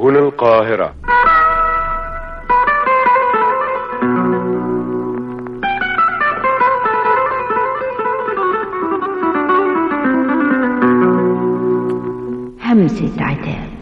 سهل القاهرة همسة عتاب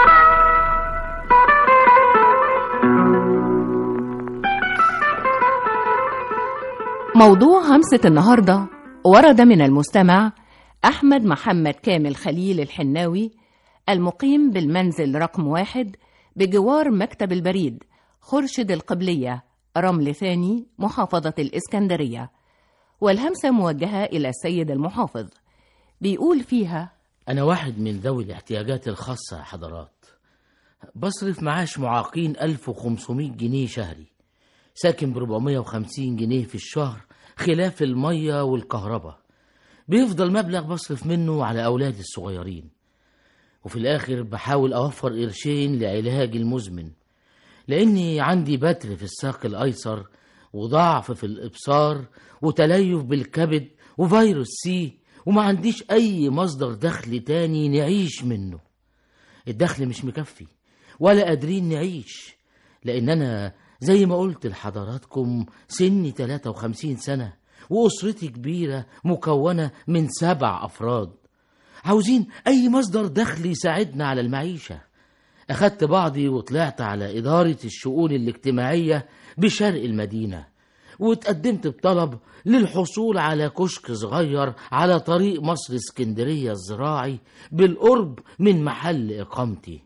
موضوع همسة النهاردة ورد من المستمع أحمد محمد كامل خليل الحناوي المقيم بالمنزل رقم واحد بجوار مكتب البريد خرشد القبلية رمل ثاني محافظة الإسكندرية والهمسة موجهة إلى السيد المحافظ بيقول فيها أنا واحد من ذوي الاحتياجات الخاصة يا حضرات بصرف معاش معاقين 1500 جنيه شهري ساكن ب 450 جنيه في الشهر خلاف المية والكهرباء بيفضل مبلغ بصرف منه على أولادي الصغيرين وفي الآخر بحاول أوفر قرشين لعلاجي المزمن لأني عندي بتر في الساق الأيسر وضعف في الإبصار وتليف بالكبد وفيروس سي وما عنديش أي مصدر دخل تاني نعيش منه الدخل مش مكفي ولا قادرين نعيش لأن أنا زي ما قلت لحضراتكم سني 53 سنة وأسرتي كبيرة مكونة من سبع أفراد عاوزين أي مصدر دخل يساعدنا على المعيشة أخدت بعضي وطلعت على إدارة الشؤون الاجتماعية بشرق المدينة واتقدمت بطلب للحصول على كشك صغير على طريق مصر اسكندرية الزراعي بالقرب من محل إقامتي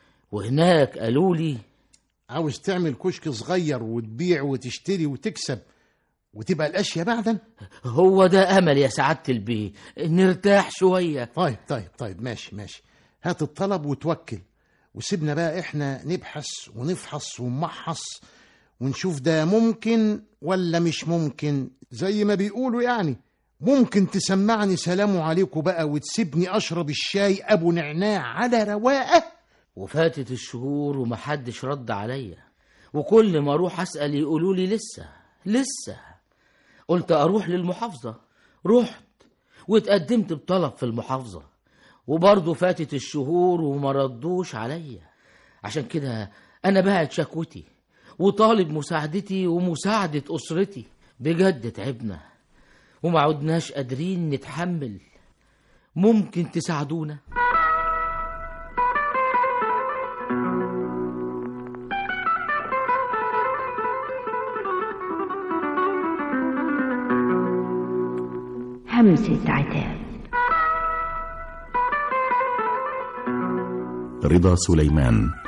وهناك قالوا لي عاوز تعمل كشك صغير وتبيع وتشتري وتكسب وتبقى الاشياء بعدا هو ده أمل يا سعادة البيه نرتاح شوية طيب طيب طيب ماشي ماشي هات الطلب وتوكل وسيبنا بقى احنا نبحث ونفحص ونمحص ونشوف ده ممكن ولا مش ممكن زي ما بيقولوا يعني ممكن تسمعني سلام عليكم بقى وتسيبني اشرب الشاي ابو نعناع على رواقه وفاتت الشهور ومحدش رد عليا وكل ما اروح اسال يقولوا لي لسه لسه قلت اروح للمحافظه رحت واتقدمت بطلب في المحافظه وبرضه فاتت الشهور وما ردوش عليا عشان كده انا باعت شكوتي وطالب مساعدتي ومساعده اسرتي بجد تعبنا وما عدناش قادرين نتحمل ممكن تساعدونا همسة عتاب رضا سليمان